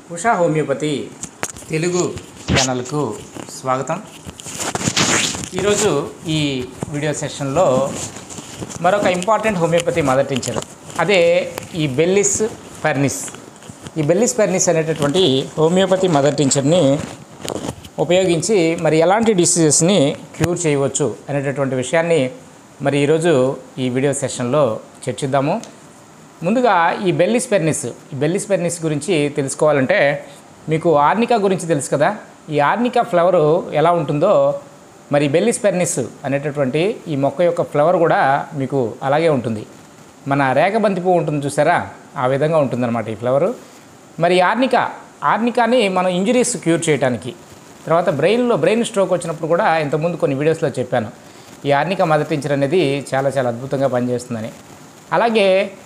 Usha homeopathy Telugu ఛానల్కు స్వాగతం ఈరోజు ఈ వీడియో సెషన్లో మరొక ఇంపార్టెంట్ హోమియోపతి మదర్ టీచర్ అదే ఈ బెల్లిస్ పర్నిస్ ఈ బెల్లిస్ పర్నిస్ అనేటటువంటి హోమియోపతి మదర్ టీచర్ని ఉపయోగించి మరి ఎలాంటి డిసీజెస్ని క్యూర్ చేయవచ్చు అనేటటువంటి విషయాన్ని మరి ఈరోజు ఈ వీడియో సెషన్లో చర్చిద్దాము ముందుగా ఈ బెల్లిస్ పెర్నిస్ ఈ బెల్లిస్ పెర్నిస్ గురించి తెలుసుకోవాలంటే మీకు ఆర్నికా గురించి తెలుసు కదా ఈ ఆర్నికా ఫ్లవర్ ఎలా ఉంటుందో మరి బెల్లిస్ పెర్నిస్ అనేటటువంటి ఈ మొక్క యొక్క ఫ్లవర్ కూడా మీకు అలాగే ఉంటుంది మన రేఖబంతి పువ్వు ఉంటుంది చూసారా ఆ విధంగా ఉంటుందన్నమాట ఈ ఫ్లవరు మరి ఆర్నికా ఆర్నికాని మనం ఇంజరీస్ క్యూర్ చేయడానికి తర్వాత బ్రెయిన్లో బ్రెయిన్ స్ట్రోక్ వచ్చినప్పుడు కూడా ఇంతకుముందు కొన్ని వీడియోస్లో చెప్పాను ఈ ఆర్నికా మదటించర్ అనేది చాలా చాలా అద్భుతంగా పనిచేస్తుందని అలాగే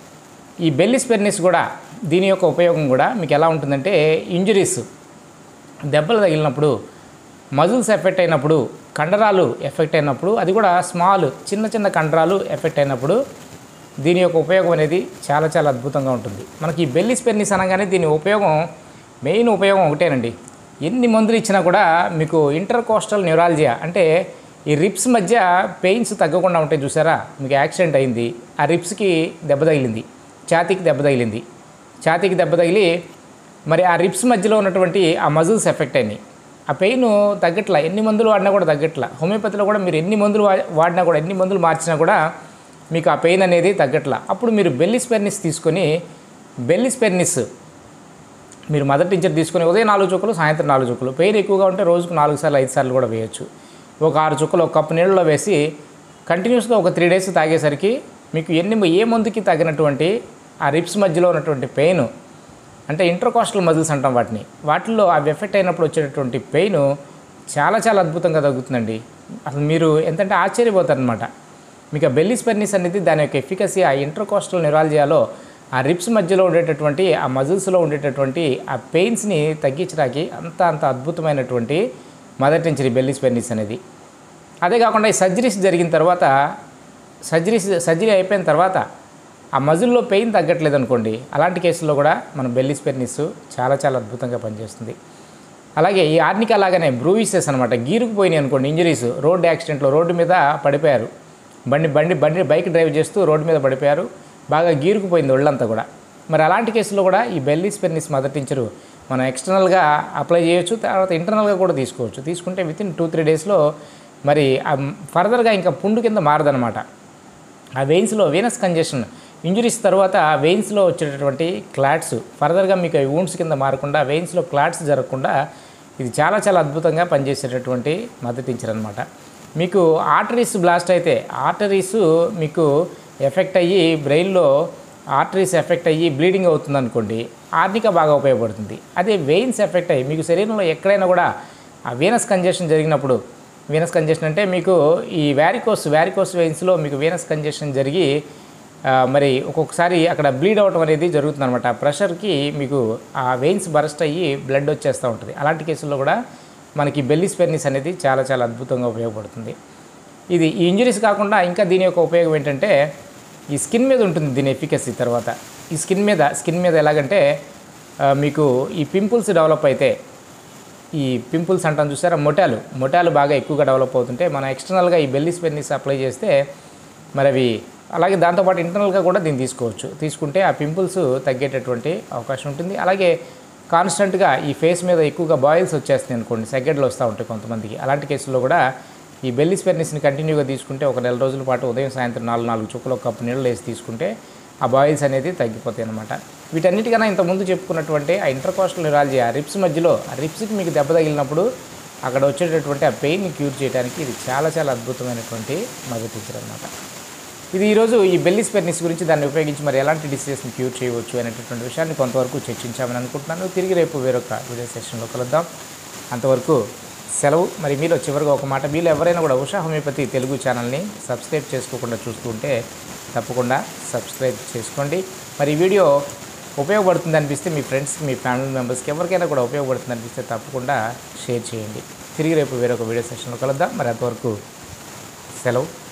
ఈ బెల్లిస్ పెర్నిస్ కూడా దీని యొక్క ఉపయోగం కూడా మీకు ఎలా ఉంటుందంటే ఇంజరీస్ దెబ్బలు తగిలినప్పుడు మజిల్స్ ఎఫెక్ట్ అయినప్పుడు కండరాలు ఎఫెక్ట్ అయినప్పుడు అది కూడా స్మాల్ చిన్న చిన్న కండరాలు ఎఫెక్ట్ అయినప్పుడు దీని యొక్క ఉపయోగం అనేది చాలా చాలా అద్భుతంగా ఉంటుంది మనకి ఈ బెల్లిస్ పెర్నిస్ అనగానే దీని ఉపయోగం మెయిన్ ఉపయోగం ఒకటేనండి ఎన్ని మందులు ఇచ్చినా కూడా మీకు ఇంటర్ కోస్టల్ న్యూరాలజియా అంటే ఈ రిప్స్ మధ్య పెయిన్స్ తగ్గకుండా ఉంటాయి చూసారా మీకు యాక్సిడెంట్ అయింది ఆ రిప్స్కి దెబ్బ తగిలింది ఛాతీకి దెబ్బ తగిలింది ఛాతీకి దెబ్బ తగిలి మరి ఆ రిప్స్ మధ్యలో ఉన్నటువంటి ఆ మజిల్స్ ఎఫెక్ట్ అయినాయి ఆ పెయిన్ తగ్గట్లా ఎన్ని మందులు వాడినా కూడా తగ్గట్లా హోమియోపతిలో కూడా మీరు ఎన్ని మందులు వా- వాడినా కూడా ఎన్ని మందులు మార్చినా కూడా మీకు ఆ పెయిన్ అనేది తగ్గట్లా అప్పుడు మీరు బెల్లిస్ పెర్నిస్ తీసుకొని బెల్లిస్ పెర్నిస్ మీరు మదర్ టీచర్ తీసుకొని ఉదయం నాలుగు చుక్కలు సాయంత్రం నాలుగు చుక్కలు పెయిన్ ఎక్కువగా ఉంటే రోజుకు నాలుగు సార్లు ఐదు సార్లు కూడా వేయచ్చు ఒక ఆరు చుక్కలు ఒక కప్పు నీళ్ళలో వేసి కంటిన్యూస్గా ఒక త్రీ డేస్ తాగేసరికి మీకు ఎన్ని ఏ మందుకి తగినటువంటి ఆ రిప్స్ మధ్యలో ఉన్నటువంటి పెయిన్ అంటే ఇంటర్కోస్టల్ మజిల్స్ అంటాం వాటిని వాటిల్లో అవి ఎఫెక్ట్ అయినప్పుడు వచ్చేటటువంటి పెయిన్ చాలా చాలా అద్భుతంగా తగ్గుతుందండి అసలు మీరు ఎంతంటే ఆశ్చర్యపోతారనమాట మీకు ఆ బెల్లిస్ పెర్నిస్ అనేది దాని యొక్క ఎఫికసీ ఆ ఇంటర్కోస్టల్ న్యూరాలజియాలో ఆ రిప్స్ మధ్యలో ఉండేటటువంటి ఆ మజిల్స్లో ఉండేటటువంటి ఆ పెయిన్స్ని తగ్గించడానికి అంత అంత అద్భుతమైనటువంటి మదర్ టెంచరీ బెల్లిస్ పెర్నిస్ అనేది అదే కాకుండా ఈ సర్జరీస్ జరిగిన తర్వాత సర్జరీస్ సర్జరీ అయిపోయిన తర్వాత ఆ మజిల్లో పెయిన్ తగ్గట్లేదు అనుకోండి అలాంటి కేసుల్లో కూడా మన బెల్లిస్ పెర్నిస్ చాలా చాలా అద్భుతంగా పనిచేస్తుంది అలాగే ఈ ఆర్నికా లాగానే బ్రూయిసెస్ అనమాట గీరుకుపోయినాయి అనుకోండి ఇంజరీస్ రోడ్డు యాక్సిడెంట్లో రోడ్డు మీద పడిపోయారు బండి బండి బండి బైక్ డ్రైవ్ చేస్తూ రోడ్డు మీద పడిపోయారు బాగా గీరుకుపోయింది ఒళ్ళంతా కూడా మరి అలాంటి కేసులో కూడా ఈ బెల్లిస్ పెర్నిస్ మదర్ టించరు మనం ఎక్స్టర్నల్గా అప్లై చేయొచ్చు తర్వాత ఇంటర్నల్గా కూడా తీసుకోవచ్చు తీసుకుంటే విత్ ఇన్ టూ త్రీ డేస్లో మరి ఫర్దర్గా ఇంకా పుండు కింద మారదనమాట ఆ వెయిన్స్లో వీనస్ కంజెషన్ ఇంజురీస్ తర్వాత ఆ వెయిన్స్లో వచ్చేటటువంటి క్లాట్స్ ఫర్దర్గా మీకు అవి వూండ్స్ కింద మారకుండా వెయిన్స్లో క్లాట్స్ జరగకుండా ఇది చాలా చాలా అద్భుతంగా పనిచేసేటటువంటి మద్దతు ఇచ్చారనమాట మీకు ఆర్టరీస్ బ్లాస్ట్ అయితే ఆర్టరీస్ మీకు ఎఫెక్ట్ అయ్యి బ్రెయిన్లో ఆర్టరీస్ ఎఫెక్ట్ అయ్యి బ్లీడింగ్ అవుతుంది అనుకోండి ఆర్నిక బాగా ఉపయోగపడుతుంది అదే వెయిన్స్ ఎఫెక్ట్ అయ్యి మీకు శరీరంలో ఎక్కడైనా కూడా ఆ వీనస్ కంజెషన్ జరిగినప్పుడు వీనస్ కంజెషన్ అంటే మీకు ఈ వ్యారికోస్ వ్యారికోస్ వెయిన్స్లో మీకు వీనస్ కంజెషన్ జరిగి ఆ, మరి ఒక్కొక్కసారి అక్కడ బ్లీడ్ అవటం అనేది జరుగుతుంది అనమాట ఆ ప్రెషర్కి మీకు ఆ వెయిన్స్ బరస్ట్ అయ్యి బ్లడ్ వచ్చేస్తూ ఉంటుంది అలాంటి కేసుల్లో కూడా మనకి బెల్లిస్ పెర్నిస్ అనేది చాలా చాలా అద్భుతంగా ఉపయోగపడుతుంది ఇది ఈ ఇంజరీస్ కాకుండా ఇంకా దీని యొక్క ఉపయోగం ఏంటంటే ఈ స్కిన్ మీద ఉంటుంది దీని ఎఫికసీ తర్వాత ఈ స్కిన్ మీద స్కిన్ మీద ఎలాగంటే ఆ, మీకు ఈ పింపుల్స్ డెవలప్ అయితే ఈ పింపుల్స్ అంటాం చూసారా మొటాలు మొటాలు బాగా ఎక్కువగా డెవలప్ అవుతుంటే మనం ఎక్స్టర్నల్గా ఈ బెల్లిస్ పెన్నిస్ అప్లై చేస్తే మరి అవి అలాగే దాంతోపాటు ఇంటర్నల్గా కూడా దీన్ని తీసుకోవచ్చు తీసుకుంటే ఆ పింపుల్స్ తగ్గేటటువంటి అవకాశం ఉంటుంది అలాగే కాన్స్టెంట్గా ఈ ఫేస్ మీద ఎక్కువగా బాయిల్స్ వచ్చేస్తాయి అనుకోండి సెగడ్లు వస్తూ ఉంటాయి కొంతమందికి అలాంటి కేసుల్లో కూడా ఈ బెల్లిస్ పెర్నిస్ని కంటిన్యూగా తీసుకుంటే ఒక నెల రోజుల పాటు ఉదయం సాయంత్రం నాలుగు నాలుగు చుక్కలు ఒక కప్పు నీళ్ళు వేసి తీసుకుంటే ఆ బాయిల్స్ అనేది తగ్గిపోతాయి అనమాట వీటన్నిటికన్నా ఇంతకుముందు చెప్పుకున్నటువంటి ఆ ఇంటర్కోస్టల్ న్యూరాలజీ ఆ రిప్స్ మధ్యలో ఆ రిప్స్కి మీకు దెబ్బ తగిలినప్పుడు అక్కడ వచ్చేటటువంటి ఆ పెయిన్ని క్యూర్ చేయడానికి ఇది చాలా చాలా అద్భుతమైనటువంటి మద్దతు ఇచ్చారనమాట ఇది ఈరోజు ఈ బెల్లిస్ పెర్నిస్ గురించి దాన్ని ఉపయోగించి మరి ఎలాంటి డిసీజెస్ని క్యూర్ చేయవచ్చు అనేటటువంటి విషయాన్ని కొంతవరకు చర్చించామని అనుకుంటున్నాను తిరిగి రేపు వేరొక వీడియో సెషన్లో కలుద్దాం అంతవరకు సెలవు మరి మీలో చివరిగా ఒక మాట మీలో ఎవరైనా కూడా ఉషా హోమియోపతి తెలుగు ఛానల్ని సబ్స్క్రైబ్ చేసుకోకుండా చూస్తూ ఉంటే తప్పకుండా సబ్స్క్రైబ్ చేసుకోండి మరి ఈ వీడియో ఉపయోగపడుతుంది అనిపిస్తే మీ ఫ్రెండ్స్కి మీ ఫ్యామిలీ మెంబర్స్కి ఎవరికైనా కూడా ఉపయోగపడుతుంది అనిపిస్తే తప్పకుండా షేర్ చేయండి తిరిగి రేపు వేరొక వీడియో సెషన్లో కలుద్దాం మరి అంతవరకు సెలవు